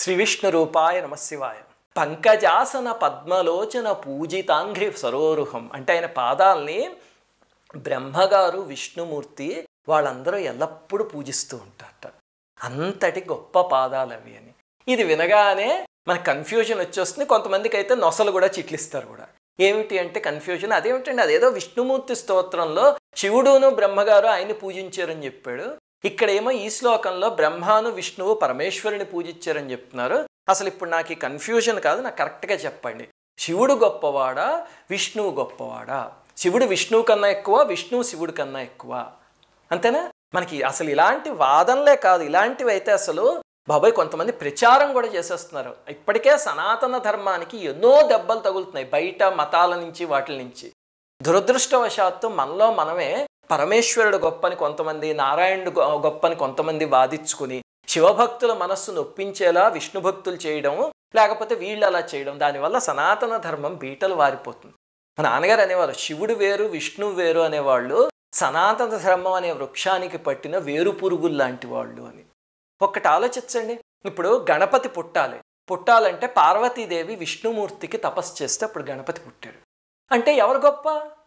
శ్రీ విష్ణు రూపాయ నమశివాయ పంకజాసన పద్మలోచన పూజితాంఘ్రి సరోరుహం అంటే ఆయన పాదాలని బ్రహ్మగారు విష్ణుమూర్తి వాళ్ళందరూ ఎల్లప్పుడూ పూజిస్తూ ఉంటారట అంతటి గొప్ప పాదాలు అవి అని ఇది వినగానే మన కన్ఫ్యూజన్ వచ్చేస్తుంది కొంతమందికి అయితే నొసలు కూడా చిట్లిస్తారు కూడా ఏమిటి అంటే కన్ఫ్యూజన్ అదేమిటండి అదేదో విష్ణుమూర్తి స్తోత్రంలో శివుడును బ్రహ్మగారు ఆయన్ని పూజించారని చెప్పాడు ఇక్కడేమో ఈ శ్లోకంలో బ్రహ్మాను విష్ణువు పరమేశ్వరుని పూజించారని చెప్తున్నారు అసలు ఇప్పుడు నాకు ఈ కన్ఫ్యూజన్ కాదు నాకు కరెక్ట్గా చెప్పండి శివుడు గొప్పవాడా విష్ణువు గొప్పవాడా శివుడు విష్ణువు కన్నా ఎక్కువ విష్ణువు శివుడు కన్నా ఎక్కువ అంతేనా మనకి అసలు ఇలాంటి వాదనలే కాదు ఇలాంటివి అయితే అసలు బాబాయ్ కొంతమంది ప్రచారం కూడా చేసేస్తున్నారు ఇప్పటికే సనాతన ధర్మానికి ఎన్నో దెబ్బలు తగులుతున్నాయి బయట మతాల నుంచి వాటి నుంచి దురదృష్టవశాత్తు మనలో మనమే పరమేశ్వరుడు గొప్పని కొంతమంది నారాయణుడు గొ- గొప్పని కొంతమంది వాదించుకుని శివభక్తుల మనస్సును ఒప్పించేలా విష్ణు భక్తులు చేయడం లేకపోతే వీళ్ళు అలా చేయడం దానివల్ల సనాతన ధర్మం బీటలు వారిపోతుంది మా నాన్నగారు అనేవారు శివుడు వేరు విష్ణువు వేరు అనేవాళ్ళు సనాతన ధర్మం అనే వృక్షానికి పట్టిన వేరు పురుగులు లాంటి వాళ్ళు అని ఒక్కటి ఆలోచించండి ఇప్పుడు గణపతి పుట్టాలి పుట్టాలంటే పార్వతీదేవి విష్ణుమూర్తికి తపస్సు చేస్తే అప్పుడు గణపతి పుట్టాడు అంటే ఎవరు గొప్ప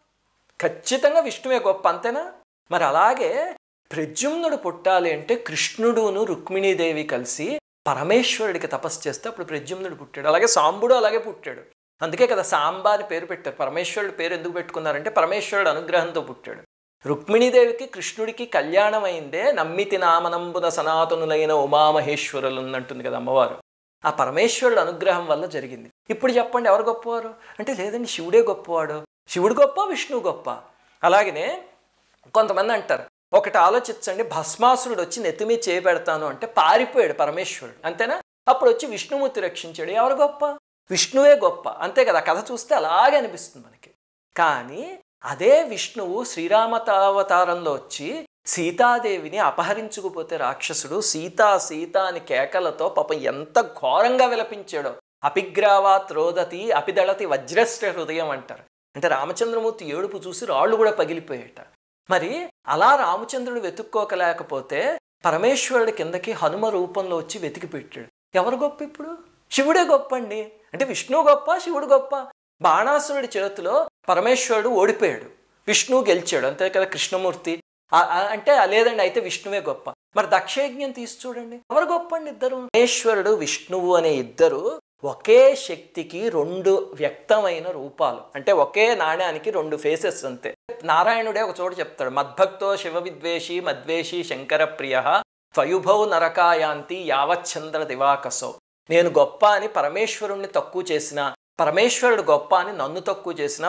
ఖచ్చితంగా విష్ణువే గొప్ప అంతేనా మరి అలాగే ప్రద్యుమ్నుడు పుట్టాలి అంటే కృష్ణుడును రుక్మిణీదేవి కలిసి పరమేశ్వరుడికి తపస్సు చేస్తే అప్పుడు ప్రద్యుమ్నుడు పుట్టాడు అలాగే సాంబుడు అలాగే పుట్టాడు అందుకే కదా సాంబా అని పేరు పెట్టారు పరమేశ్వరుడు పేరు ఎందుకు పెట్టుకున్నారంటే పరమేశ్వరుడు అనుగ్రహంతో పుట్టాడు రుక్మిణీదేవికి కృష్ణుడికి కళ్యాణం అయిందే నమ్మితి నామనంబున సనాతనులైన ఉమామహేశ్వరులు అంటుంది కదా అమ్మవారు ఆ పరమేశ్వరుడు అనుగ్రహం వల్ల జరిగింది ఇప్పుడు చెప్పండి ఎవరు గొప్పవారు అంటే లేదండి శివుడే గొప్పవాడు శివుడు గొప్ప విష్ణువు గొప్ప అలాగనే కొంతమంది అంటారు ఒకటి ఆలోచించండి భస్మాసురుడు వచ్చి నెత్తిమీ చేయబెడతాను అంటే పారిపోయాడు పరమేశ్వరుడు అంతేనా అప్పుడు వచ్చి విష్ణుమూర్తి రక్షించాడు ఎవరు గొప్ప విష్ణువే గొప్ప అంతే కదా కథ చూస్తే అలాగే అనిపిస్తుంది మనకి కానీ అదే విష్ణువు శ్రీరామతావతారంలో వచ్చి సీతాదేవిని అపహరించుకుపోతే రాక్షసుడు సీతా సీత అని కేకలతో పాపం ఎంత ఘోరంగా విలపించాడో అపిగ్రావాత్ రోదతి అపిదళతి వజ్రశ్ర హృదయం అంటారు అంటే రామచంద్రమూర్తి ఏడుపు చూసి రాళ్ళు కూడా పగిలిపోయేట మరి అలా రామచంద్రుడు వెతుక్కోకలేకపోతే పరమేశ్వరుడి కిందకి హనుమ రూపంలో వచ్చి వెతికి పెట్టాడు ఎవరు గొప్ప ఇప్పుడు శివుడే గొప్ప అండి అంటే విష్ణువు గొప్ప శివుడు గొప్ప బాణాసురుడి చేతిలో పరమేశ్వరుడు ఓడిపోయాడు విష్ణువు గెలిచాడు అంతే కదా కృష్ణమూర్తి ఆ- ఆ- అంటే ఆ లేదండి అయితే విష్ణువే గొప్ప మరి దక్షయజ్ఞం తీసి చూడండి ఎవరు గొప్ప అండి ఇద్దరు పరమేశ్వరుడు విష్ణువు అనే ఇద్దరు ఒకే శక్తికి రెండు వ్యక్తమైన రూపాలు అంటే ఒకే నాణ్యానికి రెండు ఫేసెస్ అంతే నారాయణుడే ఒక చోట చెప్తాడు మద్భక్తో శివ విద్వేషి మద్వేషి శంకర ప్రియ త్వయుభౌ నరకాయాంతి యావచ్చంద్ర దివాకసో నేను గొప్ప అని పరమేశ్వరుణ్ణి తక్కువ చేసిన పరమేశ్వరుడు గొప్ప అని నన్ను తక్కువ చేసిన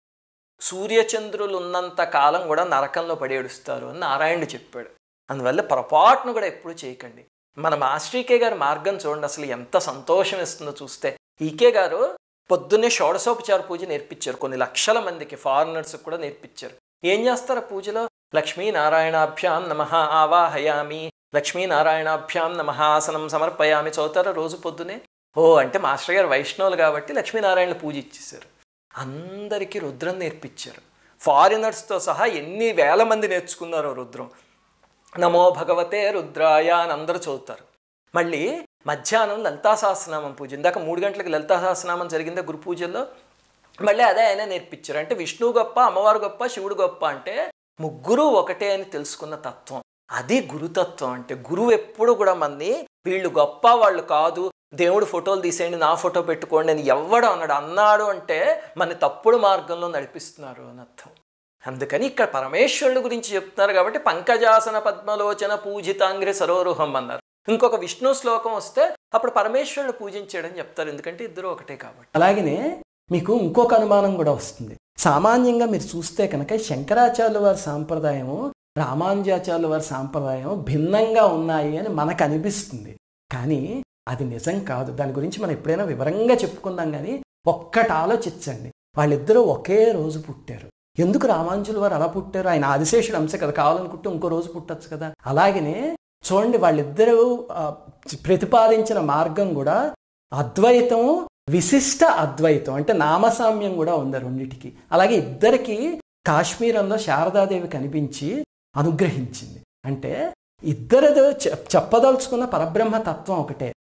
సూర్యచంద్రులు ఉన్నంత కాలం కూడా నరకంలో పడి ఏడుస్తారు అని నారాయణుడు చెప్పాడు అందువల్ల పొరపాటును కూడా ఎప్పుడు చేయకండి మన మాస్టరీకే గారి మార్గం చూడండి అసలు ఎంత సంతోషం ఇస్తుందో చూస్తే ఈకే గారు పొద్దున్నే షోడశోపచార పూజ నేర్పించారు కొన్ని లక్షల మందికి ఫారినర్స్ కూడా నేర్పించారు ఏం చేస్తారు ఆ పూజలో లక్ష్మీనారాయణాభ్యాం నమ ఆవాహయామి లక్ష్మీనారాయణాభ్యాం నమ ఆసనం సమర్పయామి చదువుతారా రోజు పొద్దునే ఓ అంటే మాస్టర్ గారు వైష్ణవులు కాబట్టి లక్ష్మీనారాయణ పూజ ఇచ్చేసారు అందరికీ రుద్రం నేర్పించారు ఫారినర్స్తో సహా ఎన్ని వేల మంది నేర్చుకున్నారో రుద్రం నమో భగవతే రుద్రాయ అని అందరూ చదువుతారు మళ్ళీ మధ్యాహ్నం లలితా సహస్రనామం పూజ ఇందాక మూడు గంటలకు లలితా సహస్రనామం జరిగిందా గురు పూజల్లో మళ్ళీ అదే ఆయన నేర్పించారు అంటే విష్ణువు గొప్ప అమ్మవారు గొప్ప శివుడు గొప్ప అంటే ముగ్గురు ఒకటే అని తెలుసుకున్న తత్వం అది గురుతత్వం అంటే గురువు ఎప్పుడు కూడా మంది వీళ్ళు గొప్ప వాళ్ళు కాదు దేవుడు ఫోటోలు తీసేయండి నా ఫోటో పెట్టుకోండి అని ఎవ్వడు అన్నాడు అన్నాడు అంటే మన తప్పుడు మార్గంలో నడిపిస్తున్నారు అని అర్థం అందుకని ఇక్కడ పరమేశ్వరుడు గురించి చెప్తున్నారు కాబట్టి పంకజాసన పద్మలోచన పూజితాంగ్రి సరోరుహం అన్నారు ఇంకొక విష్ణు శ్లోకం వస్తే అప్పుడు పరమేశ్వరుడు పూజించాడని చెప్తారు ఎందుకంటే ఇద్దరు ఒకటే కాబట్టి అలాగనే మీకు ఇంకొక అనుమానం కూడా వస్తుంది సామాన్యంగా మీరు చూస్తే కనుక శంకరాచార్యుల వారి సాంప్రదాయము రామానుజాచార్యుల వారి సాంప్రదాయం భిన్నంగా ఉన్నాయి అని మనకు అనిపిస్తుంది కానీ అది నిజం కాదు దాని గురించి మనం ఎప్పుడైనా వివరంగా చెప్పుకుందాం కానీ ఒక్కటి ఆలోచించండి వాళ్ళిద్దరూ ఒకే రోజు పుట్టారు ఎందుకు రామానుజుల వారు అలా పుట్టారు ఆయన ఆదిశేషుడు అంశ కదా కావాలనుకుంటే ఇంకో రోజు పుట్టచ్చు కదా అలాగనే చూడండి వాళ్ళిద్దరూ ఆ, ప్రతిపాదించిన మార్గం కూడా అద్వైతం విశిష్ట అద్వైతం అంటే నామసామ్యం కూడా ఉంది ఆ రెండిటికి అలాగే ఇద్దరికి కాశ్మీరంలో శారదాదేవి కనిపించి అనుగ్రహించింది అంటే ఇద్దరిదో చె- చెప్పదలుచుకున్న పరబ్రహ్మ తత్వం ఒకటే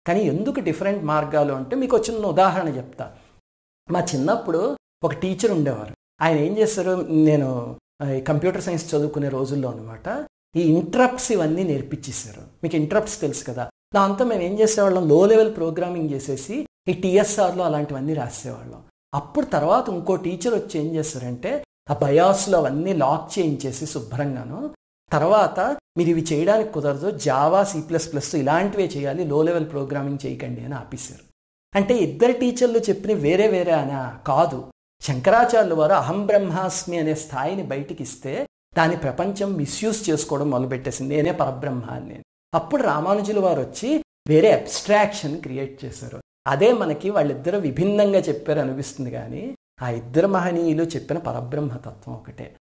కానీ ఎందుకు డిఫరెంట్ మార్గాలు అంటే మీకు ఒక చిన్న ఉదాహరణ చెప్తా మా చిన్నప్పుడు ఒక టీచర్ ఉండేవారు ఆయన ఏం చేస్తారు నేను ఆ, ఈ కంప్యూటర్ సైన్స్ చదువుకునే రోజుల్లో అనమాట ఈ ఇంట్రప్ట్స్ ఇవన్నీ నేర్పించేశారు మీకు ఇంట్రప్ట్స్ తెలుసు కదా దాంతో మేము ఏం చేసేవాళ్ళం లో లెవెల్ ప్రోగ్రామింగ్ చేసేసి ఈ టీఎస్ఆర్లో అలాంటివన్నీ రాసేవాళ్ళం అప్పుడు తర్వాత ఇంకో టీచర్ వచ్చి ఏం చేస్తారంటే ఆ బయాస్లో అవన్నీ లాక్ చేయించేసి శుభ్రంగాను తర్వాత మీరు ఇవి చేయడానికి కుదరదు జావా సి ప్లస్ ప్లస్ ఇలాంటివే చేయాలి లో లెవెల్ ప్రోగ్రామింగ్ చేయకండి అని ఆపేశారు అంటే ఇద్దరు టీచర్లు చెప్పిన వేరే వేరే అనా కాదు శంకరాచార్యుల వారు అహం బ్రహ్మాస్మి అనే స్థాయిని బయటికి ఇస్తే దాని ప్రపంచం మిస్యూజ్ చేసుకోవడం మొదలుపెట్టేసింది నేనే పరబ్రహ్మ అని నేను. అప్పుడు రామానుజుల వారు వచ్చి వేరే అబ్స్ట్రాక్షన్ క్రియేట్ చేశారు అదే మనకి వాళ్ళిద్దరు విభిన్నంగా చెప్పారు అనిపిస్తుంది కానీ ఆ ఇద్దరు మహనీయులు చెప్పిన పరబ్రహ్మ తత్వం ఒకటే